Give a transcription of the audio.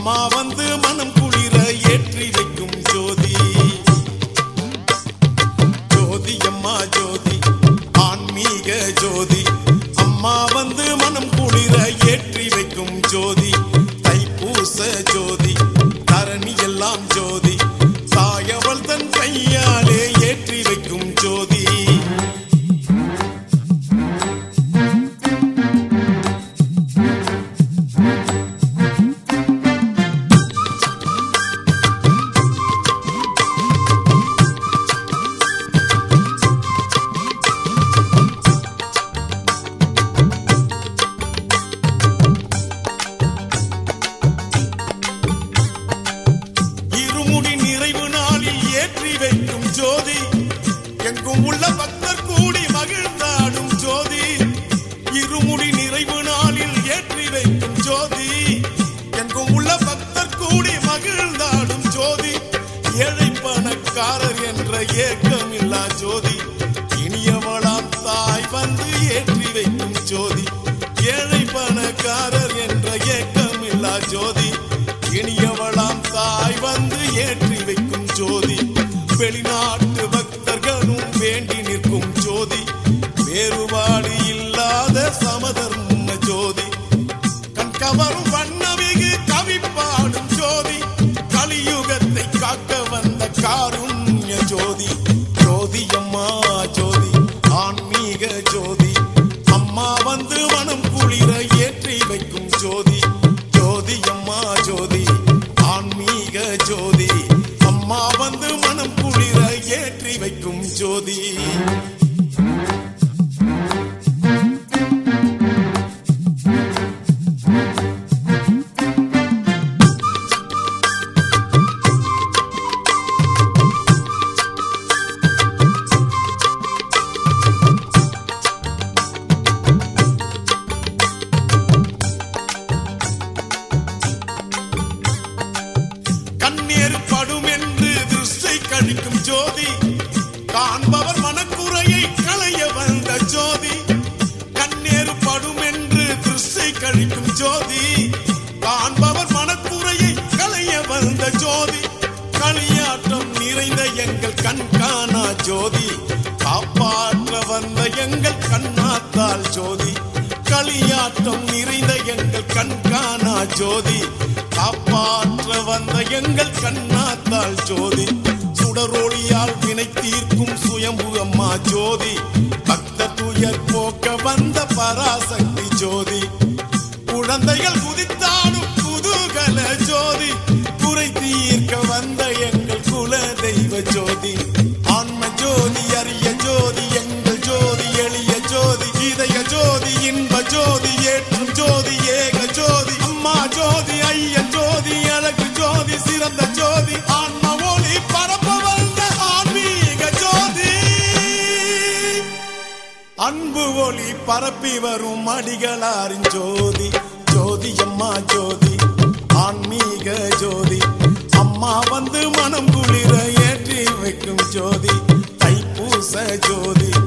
அம்மா வந்து மனம் குளிர ஏற்றி வைக்கும் ஜோதி ஜோதி அம்மா ஜோதி ஆன்மீக ஜோதி அம்மா வந்து மனம் குளிர ஏற்றி வைக்கும் ஜோதி தைப்பூச ஜோதி தரணி எல்லாம் ஜோதி தாயவள் தன் கையாலே ஏற்றி வைக்கும் ஜோதி இருமுடி நிறைவு நாளில் ஏற்றி வைக்கும் ஜோதி எங்கும் உள்ள பக்தர் கூடி மகிழ்ந்தாடும் ஜோதி இருமுடி நிறைவு நாளில் ஏற்றி வைக்கும் ஜோதி எங்கும் உள்ள பக்தர் கூடி மகிழ்ந்தாடும் ஜோதி ஏழை பணக்காரர் என்ற ஏக்கமில்லா ஜோதி இனியவளாம் தாய் வந்து ஏற்றி வைக்கும் ஜோதி ஏழை பணக்காரர் என்ற ஏக்கமில்லா ஜோதி இனியவளாம் தாய் வந்து ஏற்றி வைக்கும் ஜோதி வெளிநாட்டு பக்தர்களும் வேண்டி நிற்கும் ஜோதி வேறுபாடு இல்லாத சமதர்ம ஜோதி கண்கவரும் வண்ணமிகு கவி பாடும் ஜோதி கலியுகத்தை காக்க வந்த காருண்ய ஜோதி ஜோதி அம்மா ஜோதி ஆன்மீக ஜோதி அம்மா வந்து மனம் குளிர ஏற்றி வைக்கும் ஜோதி ஜோதி அம்மா ஜோதி ஆன்மீக ஜோதி அம்மா வந்து மனம் குளிர ஏற்றி வைக்கும் ஜோதி கண்ணீர் படும் என்று திருஷ்டை கழிக்கும் ஜோதி காண்பவர் மனக்குறையை களைய வந்த ஜோதி கண்ணீர் படும் என்று திருஷ்டை கழிக்கும் ஜோதி காண்பவர் மனக்குறையை களைய வந்த ஜோதி களியாட்டம் நிறைந்த எங்கள் கண் காணா ஜோதி காப்பாற்ற வந்த எங்கள் கண்ணாத்தால் ஜோதி களியாட்டம் நிறைந்த எங்கள் கண் காணா ஜோதி காப்பாற்ற வந்த எங்கள் கண்ணாத்தால் ஜோதி சுடரொளியால் வினை தீர்க்கும் சுயம்பு அம்மா ஜோதி பக்த துயர் போக்க வந்த பராசக்தி ஜோதி குழந்தைகள் குதித்தாடும் குதூகல ஜோதி குறை தீர்க்க வந்த எங்கள் குல தெய்வ ஜோதி ஆன்ம ஜோதி அரிய ஜோதி எங்கள் ஜோதி எளிய ஜோதி இதய ஜோதி இன்ப ஜோதி ஏற்றும் ஜோதி ஏக ஜோதி அம்மா ஜோதி ஐயன் ஜோதி அழகு ஜோதி சிறந்த ஜோதி ஆன்ம ஒளி பரப்ப வந்த ஆன்மீக ஜோதி அன்பு ஒளி பரப்பி வரும் அடிகளாரின் ஜோதி ஜோதி அம்மா ஜோதி ஆன்மீக ஜோதி அம்மா வந்து மனம் குளிர ஏற்றி வைக்கும் ஜோதி தைப்பூச ஜோதி